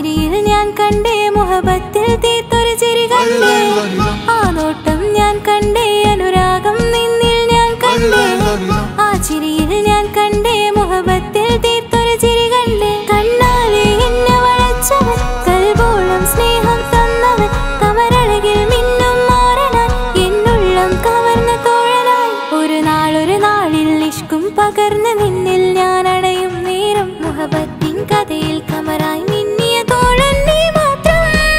ചിരിയിൽ ഞാൻ കണ്ടേ മുഹബത്തിൽ തീർത്തൊരു ചിരി കണ്ടേ ആ നോട്ടം ഞാൻ കണ്ടേ അനുരാഗം നിന്നിൽ ഞാൻ കണ്ടേ ആ ചിരിയിൽ ഞാൻ കണ്ടേ മുഹബത്തിൽ തീർത്തൊരു ചിരി കണ്ടേ കണ്ണാലെ എന്നെ വളച്ചവൻ കൽബോളം സ്നേഹം തന്നവൻ കമരഴകിൽ മിന്നും മാറനാൻ എന്നുള്ളം കവർന്ന തോഴനായി ഒരു നാളൊരു നാളിൽ ഇഷ്കും പകർന്ന് നിന്നിൽ ഞാൻ അടയും നേരം മുഹബത്തിൻ കഥയിൽ കമറായി മിന്നിയ തോഴൻ നീ മാത്രം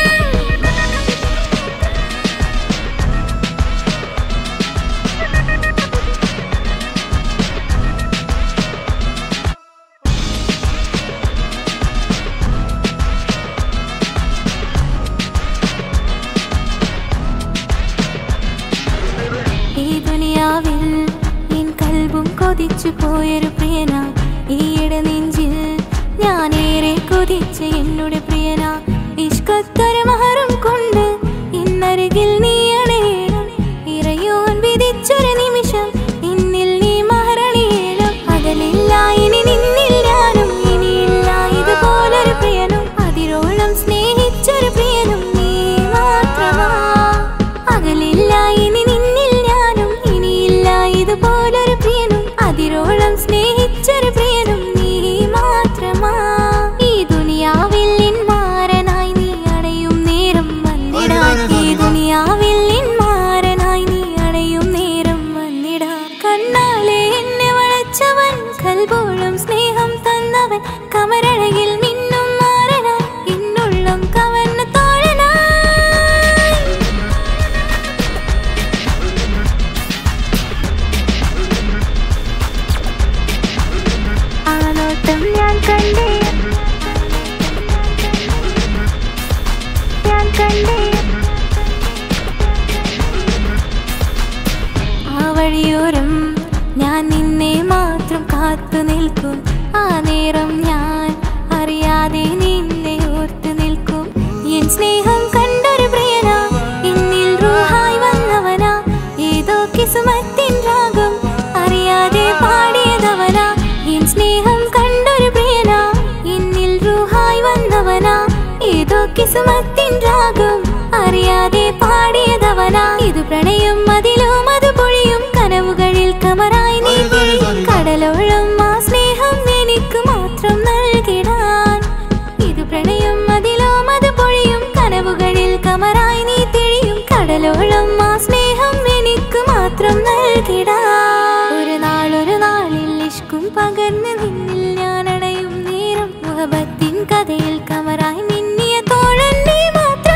ഈ ദുനിയാവിൽ എൻ കൽബും കൊതിച്ചു പോയൊരു പ്രിയന ഈയിടെ നെഞ്ചിൽ ഞാനേറെ കൊതിച്ച് എന്നോട് പ്രിയന ഇഷ്കത്തൊരു മഹറും കൊണ്ട് ഇന്നരികിൽ നീ അണയണം ഇറയോൻ വിധിച്ചൊരു നിമിഷം ഇന്നിൽ നീ മഹറണിയണം അകലില്ല ഇനി നിന്നിൽ ഞാനും ഇനിയില്ല ഇതുപോലൊരു പ്രിയനും അതിരോളം സ്നേഹിച്ചൊരു പ്രിയനും നീ മാത്രമാ അകലില്ല ഇനി നിന്നിൽ ഞാനും ഇനിയില്ല ഇതുപോലൊരു പ്രിയനും അതിരോളം സ്നേഹിച്ചൊരു പ്രിയനും നീ മാത്രമാ ഈ ദുനിയാവിൽ നിൻ മാരനായി നീ അടയും നേരം വന്നിടാൻ ഈ ദുനിയാവിൽ നിൻ മാരനായി നീ അടയും നേരം വന്നിടാൻ കണ്ണാലെ എന്നെ വളച്ചവൻ കൽബോളം സ്നേഹം തന്നവൻ കമരഴകിൽ മിന്നും മാറനായി എന്നുള്ളം കവർന്ന തോഴനായി ആ നോട്ടം ഞാൻ കണ്ടേ ഞാൻ കണ്ടേ ആ വഴിയോരം ഞാൻ നിന്നെ മാത്രം കാത്തു നിൽക്കും ആ നേരം ഞാൻ അറിയാതെ നിന്നെ ഓർത്തു നിൽക്കും എൻ സ്നേഹം കണ്ടൊരു പ്രിയന എന്നിൽ റൂഹായി വന്നവനാ ഏതോ കിസുമത്തിൻ രാഗം അറിയാതെ പാടിയതവനാ എൻ സ്നേഹം കണ്ടൊരു പ്രിയന എന്നിൽ റൂഹായി വന്നവനാ ഏതോ കിസുമത്തിൻ രാഗം അറിയാതെ പാടിയതവനാ ഇത് പ്രണയം അതിലും അത് പൊഴിയും കനവുകളിൽ കമറായി നീ തിരിയും. കടലോളം ആ സ്നേഹം എനിക്ക് മാത്രം നൽകിടാൻ ഇത് പ്രണയം അതിലും അത് പൊഴിയും കനവുകളിൽ കമറായി നീ തിരിയും കടലോളം ആ സ്നേഹം എനിക്ക് മാത്രം നൽകിടാൻ ഒരു നാളൊരു നാളിൽ ഇഷ്കും പകർന്ന് നിന്നിൽ ഞാൻ അടയും നേരം മുഹബത്തിൻ കഥയിൽ കമറായി മിന്നിയ തോഴൻ നീ മാത്രം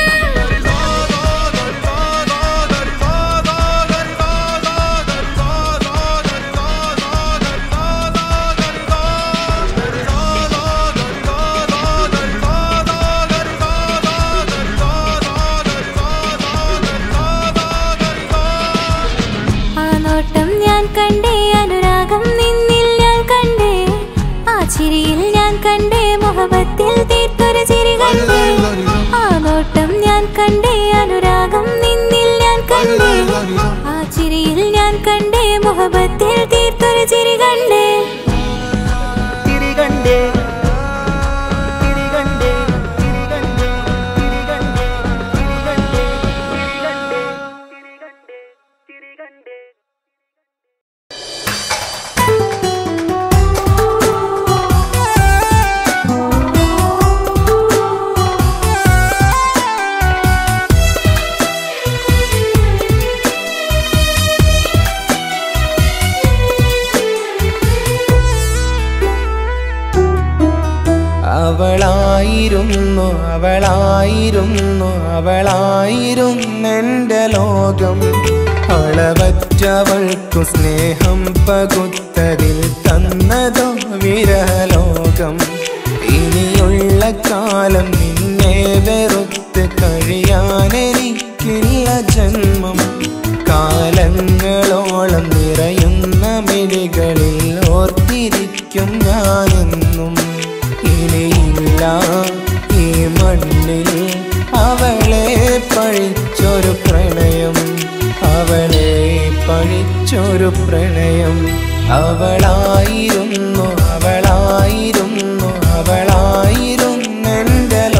ആ നോട്ടം ഞാൻ കണ്ടേ അനുരാഗം നിന്നിൽ ഞാൻ കണ്ടേ ആ ചിരിയിൽ ഞാൻ കണ്ടേ മുഹബത്തിൽ തീർത്തൊരു ചിരി കണ്ടേ ആ നോട്ടം ഞാൻ കണ്ടേ അനുരാഗം നിന്നിൽ ഞാൻ കണ്ടേ ആ ചിരിയിൽ ഞാൻ കണ്ടേ മുഹബത്തിൽ തീർത്തൊരു ചിരി കണ്ടേ തിരികണ്ടേ തിരികണ്ടേ തിരികണ്ടേ തിരികണ്ടേ തിരികണ്ടേ തിരികണ്ടേ തിരികണ്ടേ തിരികണ്ടേ അവളായിരുന്നു അവളായിരുന്നു അവളായിരുന്നെൻ്റെ ലോകം അളവറ്റവൾക്കു സ്നേഹം പകുത്തതിൽ തന്നതോ വിരലോകം ഇനിയുള്ള കാലം നിന്നെ വെറുത്ത് കഴിയാനെനിക്കില്ല ജന്മം കാലങ്ങളോളം നിറയുന്ന മിഴികളിൽ ഓർത്തിരിക്കും ഞാനെന്നും ഇനിയില്ല ഈ മണ്ണിൽ അവളെ പഴിച്ചൊരു പ്രണയം അവളെ പഴിച്ചൊരു പ്രണയം അവളായിരുന്നു അവളായിരുന്നു അവളായിരുന്നെൻ്റെ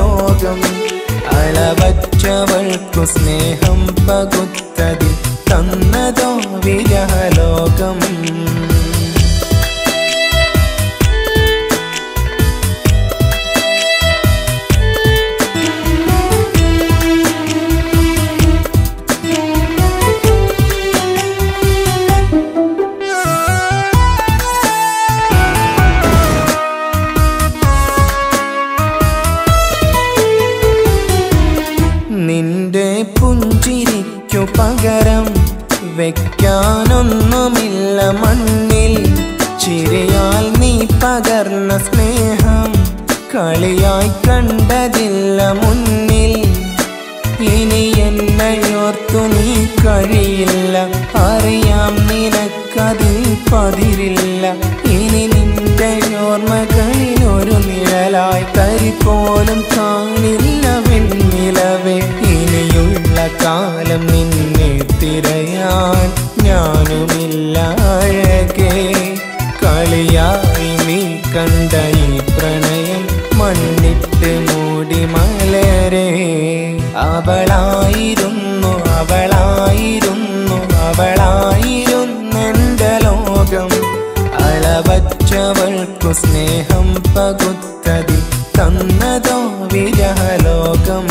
വെക്കാനൊന്നുമില്ല മണ്ണിൽ ചിരിയാൽ നീ പകർന്ന സ്നേഹം കളിയായി കണ്ടതില്ല മുന്നിൽ ഇനി എന്നയോർത്തു നീ കഴിയില്ല അറിയാം നിനക്കതിൽ പതിരില്ല ഇനി നിന്റെ ഓർമ്മകളിൽ ഒരു നിഴലായി തരി പോലും കാണില്ല വെണ്ണിലവേ ഇനിയുള്ള കാലം നിന്നെ തിരയാൻ ഞാനുമില്ല അഴകേ കളിയായി നീ കണ്ട ഈ പ്രണയം മണ്ണിട്ട് മൂടി മലരെ അവളായിരുന്നു അവളായിരുന്നു അവളായിരുന്നെന്റെ ലോകം അളവറ്റവൾക്കു സ്നേഹം പകുത്തതിൽ തന്നതോ വിരഹലോകം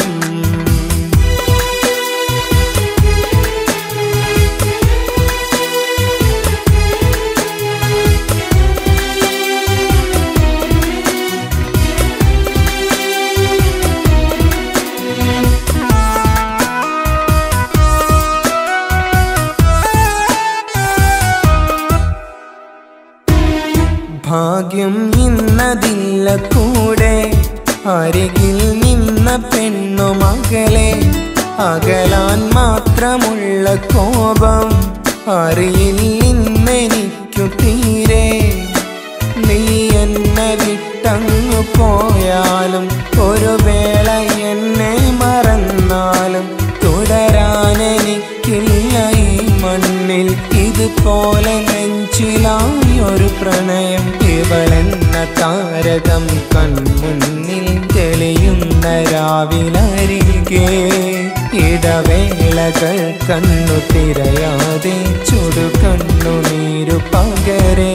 ഭാഗ്യം ഇന്നതില്ല കൂടെ അരികിൽ നിന്ന പെണ്ണു മകളെ അകലാൻ മാത്രമുള്ള കോപം അറിയില്ലെന്നെനിക്കു തീരെ നീ എന്നെ വിട്ടങ്ങു പോയാലും ഒരു വേള എന്നെ മറന്നാലും തുടരാനെനിക്കില്ല ഈ മണ്ണിൽ ഇതുപോലെ നെഞ്ചിലായി ഒരു പ്രണയം ഇവളെന്ന താരകം കൺമുന്നിൽ തെളിയുന്ന രാവിലരികെ ഇടവേളകൾ കണ്ണു തിരയാതെ ചുടു കണ്ണുനീരു പകരേ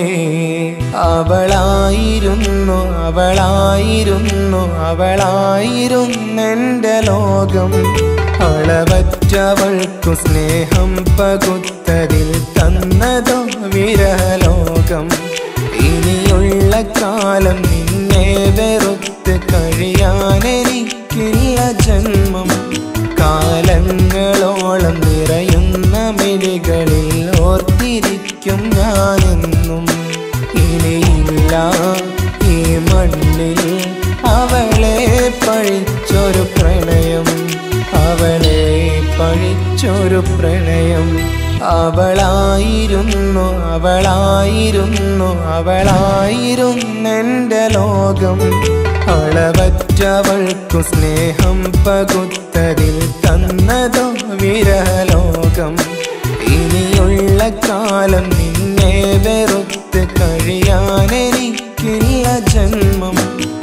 അവളായിരുന്നു അവളായിരുന്നു അവളായിരുന്നെന്റെ ലോകം അളവറ്റവൾക്കു സ്നേഹം പകുത്തതിൽ തന്നതോ വിരലോകം ഇനിയുള്ള കാലം നിന്നെ വെറുത്ത് കഴിയാനെനിക്കില്ല ജന്മം കാലങ്ങളോളം നിറയുന്ന മിഴികളിൽ ഓർത്തിരിക്കും ഞാനെന്നും ഇനിയില്ല ഈ മണ്ണിൽ അവളെ പഴിച്ചൊരു പ്രണയം അവളെ പഴിച്ചൊരു പ്രണയം അവളായിരുന്നു അവളായിരുന്നു അവളായിരുന്നെന്റെ ലോകം അളവറ്റവൾക്കു സ്നേഹം പകുത്തതിൽ തന്നതോ വിരലോകം ഇനിയുള്ള കാലം നിന്നെ വെറുത്ത് കഴിയാനെനിക്കില്ല ജന്മം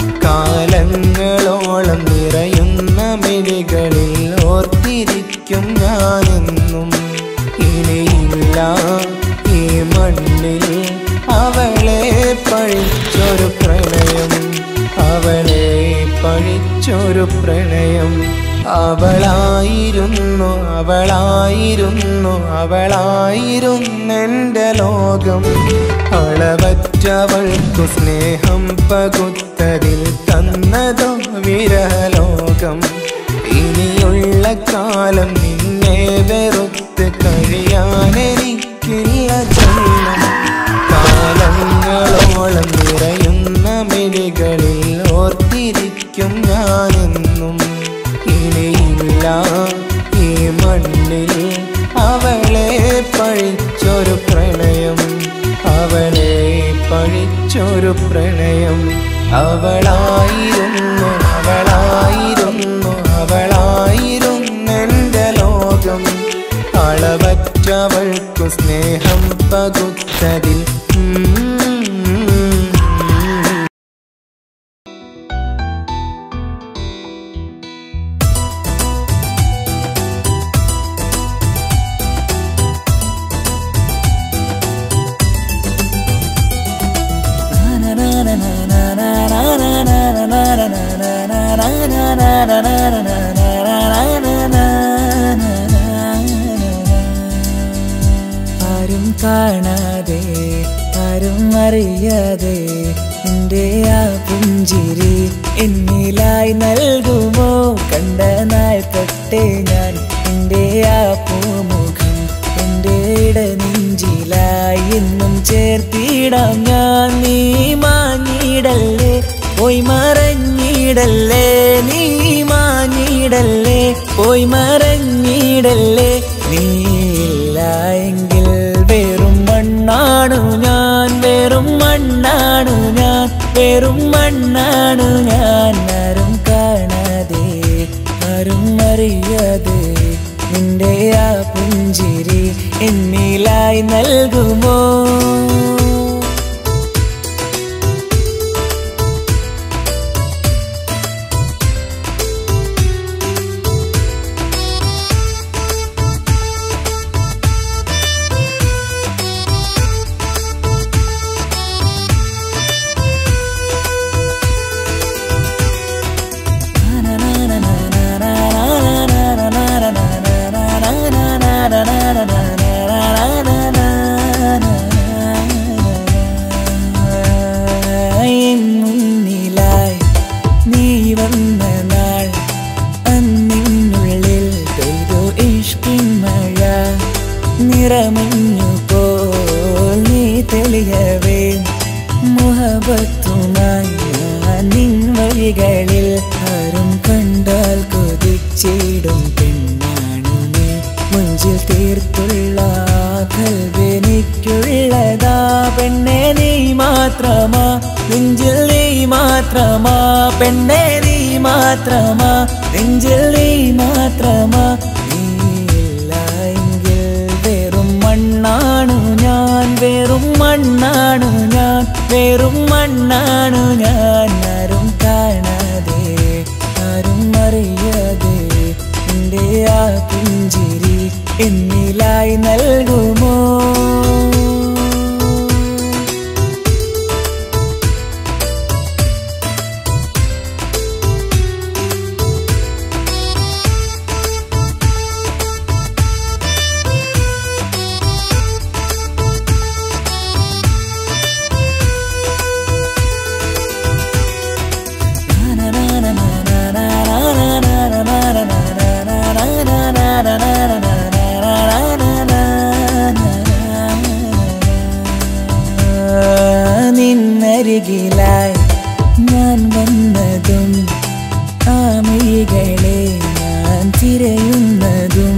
കാലങ്ങളോളം നിറയുന്ന മിഴികളിൽ ഓർത്തിരിക്കും ഞാനെന്നും ഇനിയില്ല ഈ മണ്ണിൽ അവളെ പഴിച്ചൊരു പ്രണയം അവളെ പഴിച്ചൊരു പ്രണയം അവളായിരുന്നു അവളായിരുന്നു അവളായിരുന്നെന്റെ ലോകം അളവറ്റവൾക്കു സ്നേഹം പകുത്തതിൽ തന്നതോ വിരലോകം ഇനിയുള്ള കാലം നിന്നെ വെറുത്ത് കഴിയാനെനിക്കില്ല ജന്മം കാലങ്ങളോളം നിറയുന്ന മിഴികളിൽ ഓർത്തിരിക്കും ഞാനെന്നും ഇനിയില്ല ഈ മണ്ണിൽ അവളെ പഴിച്ചൊരു പ്രണയം അവളെ പഴിച്ചൊരു പ്രണയം അവളായിരുന്നു അവളായിരുന്നു അവളായിരുന്നെന്റെ ലോകം അളവറ്റവൾക്കു സ്നേഹം പകുത്തതിൽ ഉം. ആരും കാണാതെ ആരും അറിയാതെ എൻ്റെ ആ പുഞ്ചിരി എന്നിലായി നൽകുമോ കണ്ട നാൾ തൊട്ടേ ഞാൻ എൻ്റെ ആ പൂമുഖം എൻ്റെ എന്നും ചേർത്തിടാം ഞാൻ നീ മാഞ്ഞിടല്ലേ പോയി മറഞ്ഞിടല്ലേ നീ മാഞ്ഞിടല്ലേ പോയി മറഞ്ഞിടല്ലേ നീ ഇല്ല എങ്കിൽ വെറും മണ്ണാണു ഞാൻ വെറും മണ്ണാണു ഞാൻ വെറും മണ്ണാണു ഞാൻ ആരും കാണാതെ ആരും അറിയാതെ നിന്റെ ആ പുഞ്ചിരി എന്നിലായി നൽകുമോ എൻ മുന്നിലായി നീ വന്ന നാൾ അന്നിനുള്ളിൽ പെയ്തു ഇഷ്കിൻ മഴ നിറമഞ്ഞു പോൽ നീ തെളിയവേ മുഹബത്തുമായി ഞാൻ നിൻ വഴികളിൽ ആരും കണ്ടാൽ കൊതിച്ചിടും പെണ്ണാണു നീ മുഞ്ചിൽ തീർത്തുള്ള കൽവെനിക്കുള്ളതാ പെണ്ണെ നീ മാത്രമാ നെഞ്ചിൽ നീ മാത്രമാ പെണ്ണെ നീ മാത്രമാ നെഞ്ചിൽ നീ മാത്രമാ നീയില്ല എങ്കിൽ വെറും മണ്ണാണു ഞാൻ വെറും മണ്ണാണു ഞാൻ വെറും മണ്ണാണു ഞാൻ ആരും കാണാതെ ആരും അറിയാതെ എൻ്റെ ആ പുഞ്ചിരി എന്നിലായി നൽകുമോ നിന്നരികിലായി ഞാൻ വന്നതും ആമികളെ ഞാൻ തിരയുന്നതും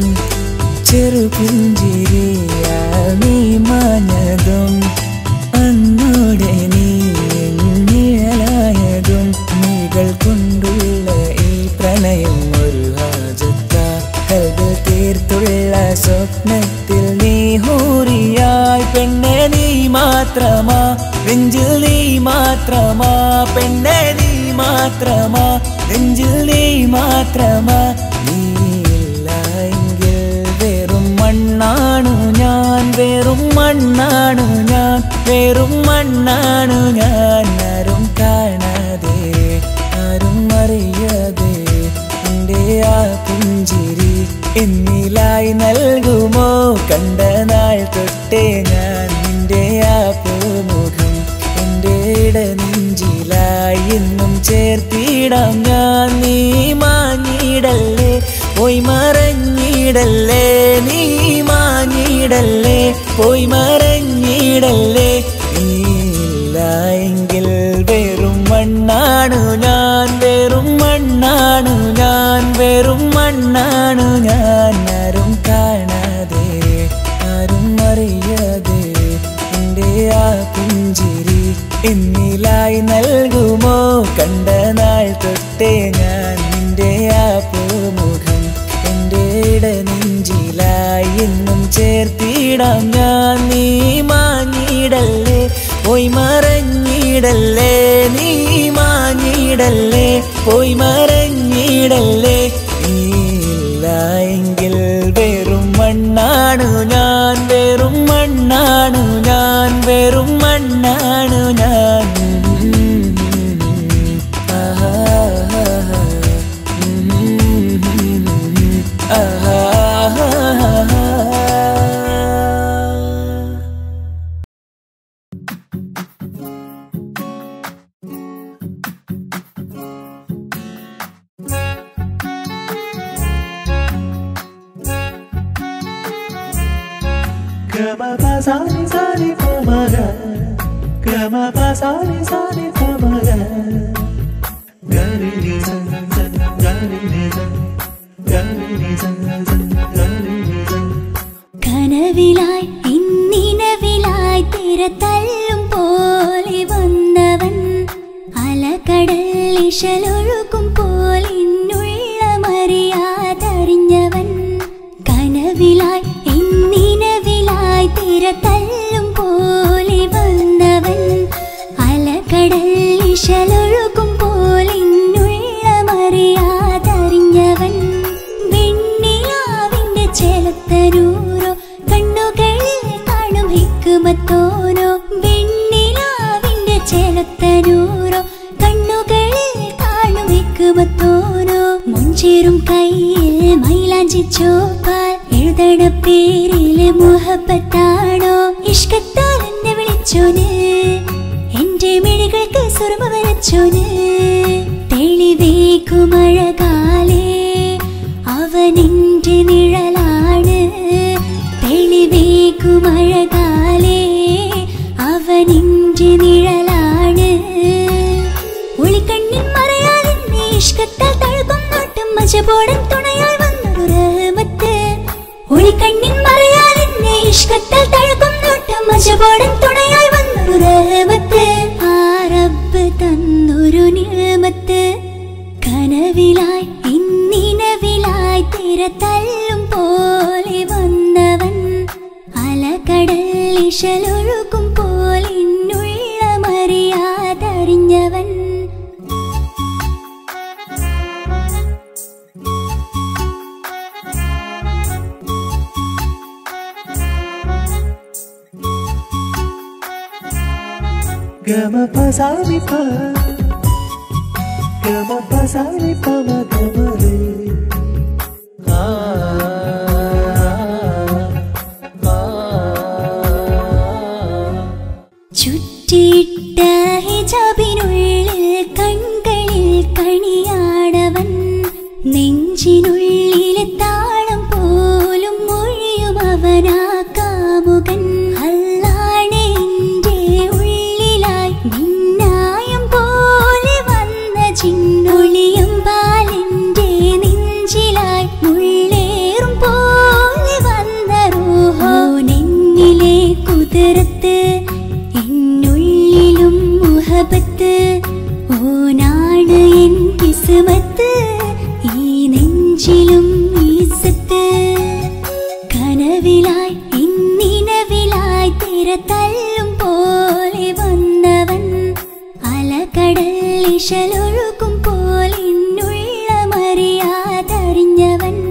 ചെറുപുഞ്ചിരിയാൽ നീ മാഞ്ഞതും അന്നോടെ നീ നിഴലായതും നീകൾ കൊണ്ടുള്ള ഈ പ്രണയം ഒരു ഹാജത്ത കൽബിൽ തീർത്തുള്ള സ്വപ്നത്തിൽ നീ ഹൂറിയായി പെണ്ണെ നീ മാത്രമാ നെഞ്ചിൽ നീ മാത്രമാ പെണ്ണെ നീ മാത്രമാ നെഞ്ചിൽ നീ മാത്രമാ നീയില്ല എങ്കിൽ വെറും മണ്ണാണു ഞാൻ വെറും മണ്ണാണു ഞാൻ വെറും മണ്ണാണു ഞാൻ ആരും കാണാതെ ആരും അറിയാതെ എൻ്റെ ആ പുഞ്ചിരി എന്നിലായി നൽകുമോ കണ്ട നാൾ തൊട്ടേ ഞാൻ നിന്റെ ആ പൂമുഖം എൻ്റെ ഇടനെഞ്ചിലായി എന്നും ചേർത്തിടാം ഞാൻ നീ മാഞ്ഞിടല്ലേ പോയി മറഞ്ഞിടല്ലേ നീ മാഞ്ഞിടല്ലേ പോയി മറഞ്ഞിടല്ലേ നീയില്ല എങ്കിൽ വെറും മണ്ണാണു ഞാൻ വെറും മണ്ണാണു ഞാൻ വെറും മണ്ണാണു ഞാൻ ആരും കാണാതെ ആരും അറിയാതെ എൻ്റെ ആ പുഞ്ചിരി എന്നിലായി നൽകുമോ കണ്ട നാൾ തൊട്ടേ ഞാൻ നിന്റെ ആ പൂമുഖം എൻ്റെ ഇടനെഞ്ചിലായി എന്നും ചേർത്തിടാം ഞാൻ നീ മാഞ്ഞിടല്ലേ പോയി മറഞ്ഞിടല്ലേ നീ മാഞ്ഞിടല്ലേ പോയി മറഞ്ഞിടല്ലേ നീയില്ല എങ്കിൽ വെറും മണ്ണാണു ഞാൻ വെറും മണ്ണാണു ഞാൻ വെറും മണ്ണാണു ഞാൻ ആഹാ ആഹാ Gama pa sa ni sa ni po sari sari പമഗ ഗരി നി സ സ ഗരി നി സ ഗരി നി സ സ ഗരി നി സ കനവിലായി ഇന്നിനവിലായി തിര തല്ലും പോലെ വന്നവൻ അലകടൽ ഇശലൊഴുക്കും പോലെ ഇന്നുள்ள മറിയാതറിഞ്ഞവൻ കനവിലായി ഇന്നിനവിലായി തിര തല്ലും പോലെ വന്നവൻ അലകടൽ ഇശലൊഴുക്കും പോലെ ഇന്നുள்ள മറിയാതറിഞ്ഞവൻ വെണ്ണിലാവിന്റെ ചേലത്തരൂരോ കണ്ണുകളിൽ കാണും ഹിക്കുമത്തോരോ വെണ്ണിലാവിന്റെ ചേലത്തരൂരോ കണ്ണുകളിൽ കാണും ഹിക്കുമത്തോരോ മുഞ്ചേറും കയ്യിൽ മൈലാഞ്ചി ചോപ്പാൽ എഴുതണ പേരില് മുഹബത്താണോ ഇഷ്കത്താൽ എന്നെ വിളിച്ചോന് എന്റെ മിഴികൾക്ക് സുറുമ വരച്ചോന് തെളിവേക്കുമഴകാലേ അവനെന്റെ നിഴലാണ് തെളിവേക്കുമഴകാലേ അവനെന്റെ നിഴലാണ് ഒളിക്കണ്ണിൻ മറയാലെന്നെ ഇഷ്കത്താൽ തഴുകും നോട്ടും മജബോടൻ തുണയായി വന്നൊരു റഹ്മത്ത് ഒളിക്കണ്ണിൻ മറയാലെന്നെ ഇഷ്കത്താൽ തഴുകും നോട്ടും മജബോടൻ തുണയായി വന്നൊരു റഹ്മത്ത് ആ റബ്ബ് തന്നൊരു നിഴമത്ത് കനവിലായി ഇന്നിനവിലായി തിര തല്ലും പോലെ വന്നവൻ അലകടൽ ഇശലൊഴുക്കും പോലെ ഇന്നുள்ள മറിയാതറിഞ്ഞവൻ ഗമ പസാരി പ ഗമ പസാരി പമ ഗമ ആ ആ ചുറ്റിയിട്ട ഹിജാബിനുള്ളിൽ കൺകളിൽ കണിയാടവൻ നെഞ്ചിനുള്ളിലെ താളം പോലും മൊഴിയും അവനാ കാമുകൻ അല്ലാണ് എന്റെ ഉള്ളിലായി മിന്നായം പോലെ വന്ന ചിന്നൊളിയും പാലിന്റെ നെഞ്ചിലായി മുള്ളേറും പോലെ വന്ന റൂഹോ നെന്നിലെ കുതിരത്ത് എന്നുള്ളിലും മുഹബത്ത് ഓനാണ് എൻ കിസ്മത്ത് ഈ നെഞ്ചിലും ഈസത്ത് കനവിലായി ഇന്നിനവിലായി തിര തല്ലും പോലെ വന്നവൻ അലകടൽ ഇശലൊഴുക്കും പോലെ ഇന്നുള്ള മറിയാതറിഞ്ഞവൻ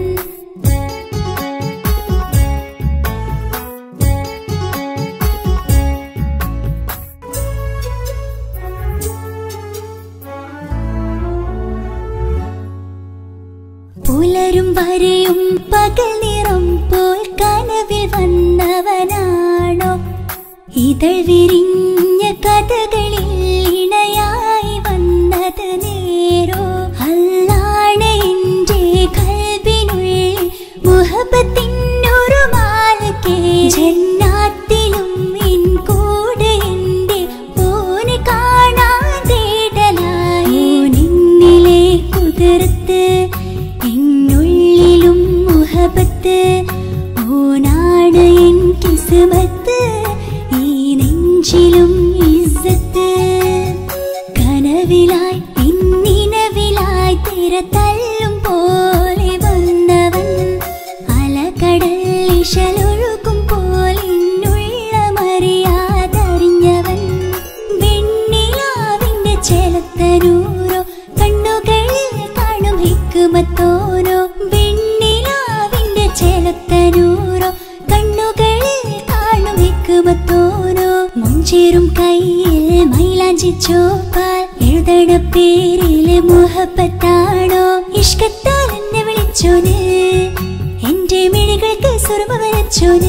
പുലരും വരെയും പകൽ നിറം പോൽ കനവിൽ വന്നവനാണോ ഇതൾ വിരിഞ്ഞ കഥകളിൽ ഇണയായി വന്നത് നേരോ അല്ലാണ് എന്റെ കൽബിനുള്ളിൽ മുഹബത്തിനൊരു മാലക്കേ ജന്നാത്തിലും ഇൻ കൂടെ എന്റെ ഓന് കാണാൻ തേടലായി നിന്നിലെ കുതിർത്ത് എന്നുള്ളിലും മുഹബത്ത് ഓനാണ് എൻ കിസ്മത്ത് ഈ നെഞ്ചിലും ഇസ്സത്ത് കനവിലായി ഇന്നിനവിലായി തിര തല്ലും പോലെ വന്നവൻ അലകടൽ ഇശലൊഴുക്കും പോലെ ഇന്നുള്ള മറിയാതറിഞ്ഞവൻ വെണ്ണിലാവിന്റെ ചേലത്തരൂരോ കണ്ണുകളിൽ കാണും ഹിക്കുമത്തോരോ വെണ്ണിലാവിന്റെ ചേലത്തരൂരോ കണ്ണുകളിൽ കാണും ഹിക്കുമത്തോരോ മുഞ്ചേറും കയ്യിൽ മൈലാഞ്ചി ചോപ്പാൽ എഴുതണ പേരില് മുഹബത്താണോ ഇഷ്കത്താൽ എന്നെ വിളിച്ചോന് എന്റെ മിഴികൾക്ക് സുറുമ വരച്ചോന്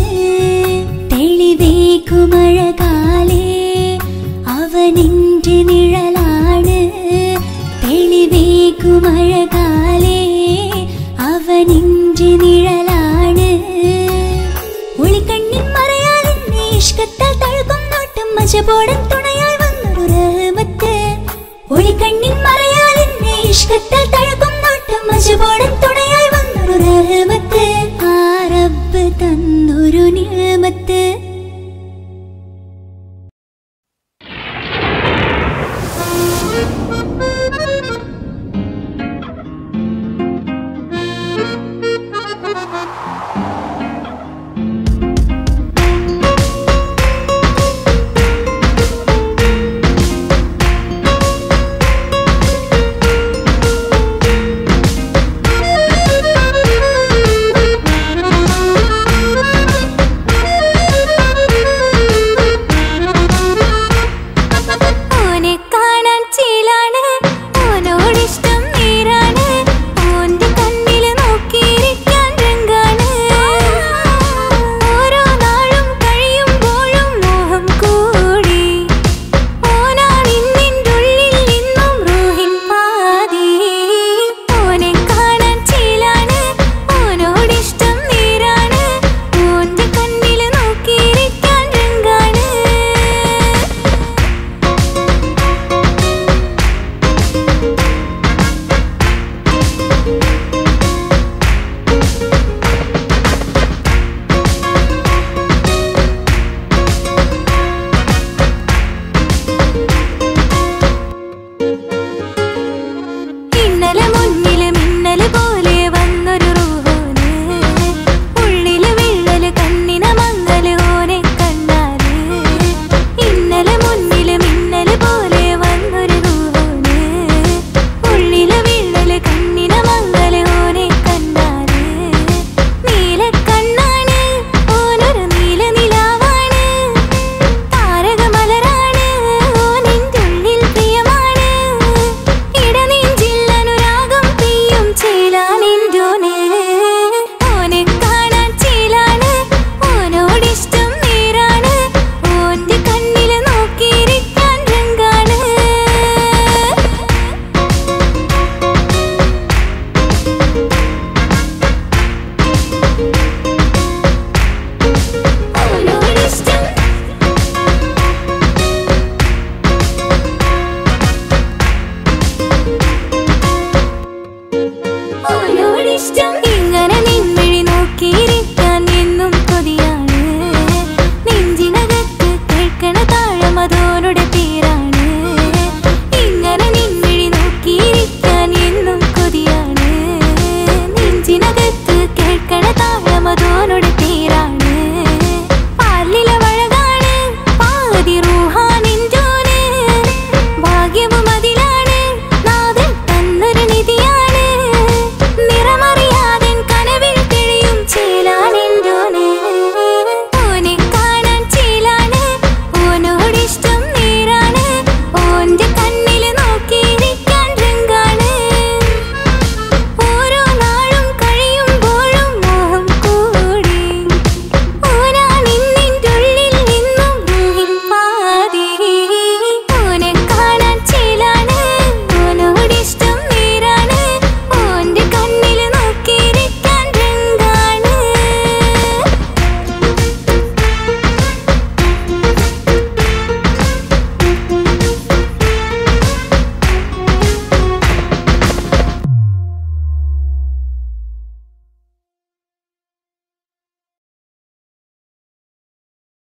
തെളിവേക്കുമഴകാലേ അവനെന്റെ നിഴലാണ് തെളിവേക്കുമഴകാലേ അവനെന്റെ നിഴലാണ് ഒളിക്കണ്ണിൻ മറയാലെന്നെ ഇഷ്കത്താൽ തഴുകും നോട്ടും മജബോടൻ തുണയായി വന്നൊരു ഇഷ്ടത്തിൽ തഴുകും നോട്ടം മശുപോടും തുണയായി വന്നൊരു റഹ്മത്ത് ആ റബ്ബ് തന്നൊരു നിയമത്ത് ഓനെ കാണാൻ ചീലാണ് ഓനോടിഷ്ടം നീരാണ് ഓന്റെ കണ്ണില് നോക്കിയിരിക്കാൻ രംഗാണ് ഓരോ നാളും കഴിയുമ്പോഴും മോഹം കൂടി ഓനാണിന്നിൻ്റെ ഉള്ളിൽ ഇന്നും റൂഹിൻ പാതി ഓനെ കാണാൻ ചീലാണ് ഓനോടിഷ്ടം നീരാണ് ഓന്റെ കണ്ണില് നോക്കിയിരിക്കാൻ രംഗാണ് ഇന്നലെ മുന്നില് മിന്നല് പോലെ വന്നൊരു റൂഹോന് ഉള്ളില് വിള്ളല് കണ്ണിന മങ്ങല് ഓനെ കണ്ടാല് ഇന്നലെ മുന്നില് മിന്നല് പോലെ വന്നൊരു റൂഹോന് ഉള്ളില് വിള്ളല് കണ്ണിന മങ്ങല് ഓനെ കണ്ടാല് നീല കണ്ണാണ് ഓനൊരു നീല നിലാവാണ് താരകമലരാണ് ഓനിൻ്റെ ഉള്ളിൽ പ്രിയമാണ് ഇടനെഞ്ചിൽ അനുരാഗം പെയ്യും ചേലാനിൻ്റോന് ഓനെ കാണാൻ ചേലാണ് ഓനോടിഷ്ടം നേരാണ് ഓന്റെ കണ്ണില് നോക്കിയിരിക്കാൻ രംഗാണ് ഓനോടിഷ്ടം ഓനോടിഷ്ടം